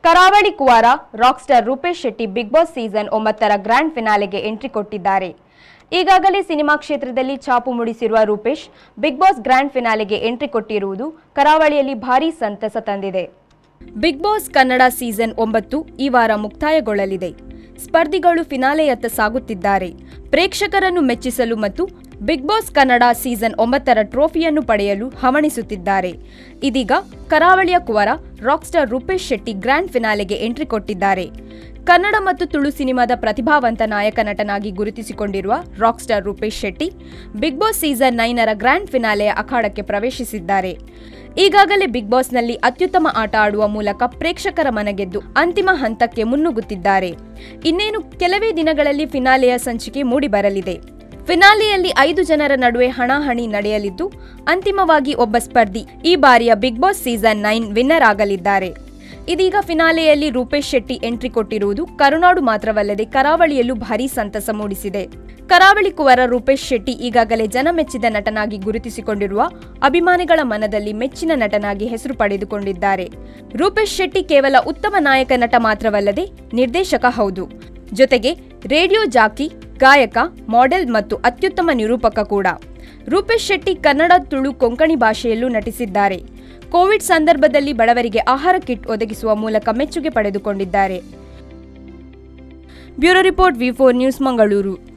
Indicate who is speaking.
Speaker 1: ಕರಾವಳಿ ಕುವಾರ rock star Rupesh Shetty Bigg Boss season ಒಂಬತ್ತರ ಗ್ರ್ಯಾಂಡ್ ಫಿನಾಲೆಗೆ ಎಂಟ್ರಿ ಕೊಟ್ಟಿದ್ದಾರೆ ಈಗಾಗಲೇ ಸಿನಿಮಾ ಕ್ಷೇತ್ರದಲ್ಲಿ ಛಾಪು ಮೂಡಿಸಿರುವ ರೂಪೇಶ್ ಬಿಗ್ ಬಾಸ್ ಗ್ರ್ಯಾಂಡ್ ಫಿನಾಲೆಗೆ ಎಂಟ್ರಿ ಕೊಟ್ಟಿರುವುದು ಕರಾವಳಿಯಲ್ಲಿ ಭಾರೀ ಸಂತಸ ತಂದಿದೆ ಬಿಗ್ ಬಾಸ್ ಕನ್ನಡ ಸೀಸನ್ ಒಂಬತ್ತು ಈ ವಾರ ಮುಕ್ತಾಯಗೊಳ್ಳಲಿದೆ ಸ್ಪರ್ಧಿಗಳು ಫಿನಾಲೆಯತ್ತ ಸಾಗುತ್ತಿದ್ದಾರೆ ಪ್ರೇಕ್ಷಕರನ್ನು ಮೆಚ್ಚಿಸಲು ಮತ್ತು ಬಿಗ್ ಬಾಸ್ ಕನ್ನಡ ಸೀಸನ್ ಒಂಬತ್ತರ ಟ್ರೋಫಿಯನ್ನು ಪಡೆಯಲು ಹವಣಿಸುತ್ತಿದ್ದಾರೆ ಇದೀಗ ಕರಾವಳಿಯ ಕುವರ ರಾಕ್ಸ್ಟಾರ್ ರೂಪೇಶ್ ಶೆಟ್ಟಿ ಗ್ರ್ಯಾಂಡ್ ಫಿನಾಲೆಗೆ ಎಂಟ್ರಿ ಕೊಟ್ಟಿದ್ದಾರೆ ಕನ್ನಡ ಮತ್ತು ತುಳು ಸಿನಿಮಾದ ಪ್ರತಿಭಾವಂತ ನಾಯಕ ನಟನಾಗಿ ಗುರುತಿಸಿಕೊಂಡಿರುವ rockstar Rupesh Shetty Bigg Boss season ನೈನರ ಗ್ರ್ಯಾಂಡ್ ಫಿನಾಲೆಯ ಅಖಾಡಕ್ಕೆ ಪ್ರವೇಶಿಸಿದ್ದಾರೆ ಈಗಾಗಲೇ ಬಿಗ್ ಬಾಸ್ನಲ್ಲಿ ಅತ್ಯುತ್ತಮ ಆಟ ಆಡುವ ಮೂಲಕ ಪ್ರೇಕ್ಷಕರ ಮನಗೆದ್ದು ಅಂತಿಮ ಹಂತಕ್ಕೆ ಮುನ್ನುಗ್ಗುತ್ತಿದ್ದಾರೆ ಇನ್ನೇನು ಕೆಲವೇ ದಿನಗಳಲ್ಲಿ ಫಿನಾಲೆಯ ಸಂಚಿಕೆ ಮೂಡಿಬರಲಿದೆ ಫಿನಾಲೆಯಲ್ಲಿ ಐದು ಜನರ ನಡುವೆ ಹಣಾಹಣಿ ನಡೆಯಲಿದ್ದು ಅಂತಿಮವಾಗಿ ಒಬ್ಬ ಸ್ಪರ್ಧಿ ಈ ಬಾರಿಯ Bigg Boss season nine winner ಆಗಲಿದ್ದಾರೆ ಇದೀಗ ಫಿನಾಲೆಯಲ್ಲಿ ರೂಪೇಶ್ ಶೆಟ್ಟಿ ಎಂಟ್ರಿ ಕೊಟ್ಟಿರುವುದು ಕರುನಾಡು ಮಾತ್ರವಲ್ಲದೆ ಕರಾವಳಿಯಲ್ಲೂ ಭಾರೀ ಸಂತಸ ಮೂಡಿಸಿದೆ ಕರಾವಳಿ ಕುವರ ರೂಪೇಶ್ ಶೆಟ್ಟಿ ಈಗಾಗಲೇ ಜನಮೆಚ್ಚಿದ ನಟನಾಗಿ ಗುರುತಿಸಿಕೊಂಡಿರುವ ಅಭಿಮಾನಿಗಳ ಮನದಲ್ಲಿ ಮೆಚ್ಚಿನ ನಟನಾಗಿ ಹೆಸರು ಪಡೆದುಕೊಂಡಿದ್ದಾರೆ ರೂಪೇಶ್ ಶೆಟ್ಟಿ ಕೇವಲ ಉತ್ತಮ ನಾಯಕ ನಟ ಮಾತ್ರವಲ್ಲದೆ ನಿರ್ದೇಶಕ ಹೌದು ಜೊತೆಗೆ ರೇಡಿಯೋ ಜಾಕಿ ಗಾಯಕ ಮಾಡೆಲ್ ಮತ್ತು ಅತ್ಯುತ್ತಮ ನಿರೂಪಕ ಕೂಡ ರೂಪೇಶ್ ಶೆಟ್ಟಿ ಕನ್ನಡ ತುಳು ಕೊಂಕಣಿ ಭಾಷೆಯಲ್ಲೂ ನಟಿಸಿದ್ದಾರೆ ಕೋವಿಡ್ ಸಂದರ್ಭದಲ್ಲಿ ಬಡವರಿಗೆ ಆಹಾರ ಕಿಟ್ ಒದಗಿಸುವ ಮೂಲಕ ಮೆಚ್ಚುಗೆ ಪಡೆದುಕೊಂಡಿದ್ದಾರೆ bureau report V four news Mangaluru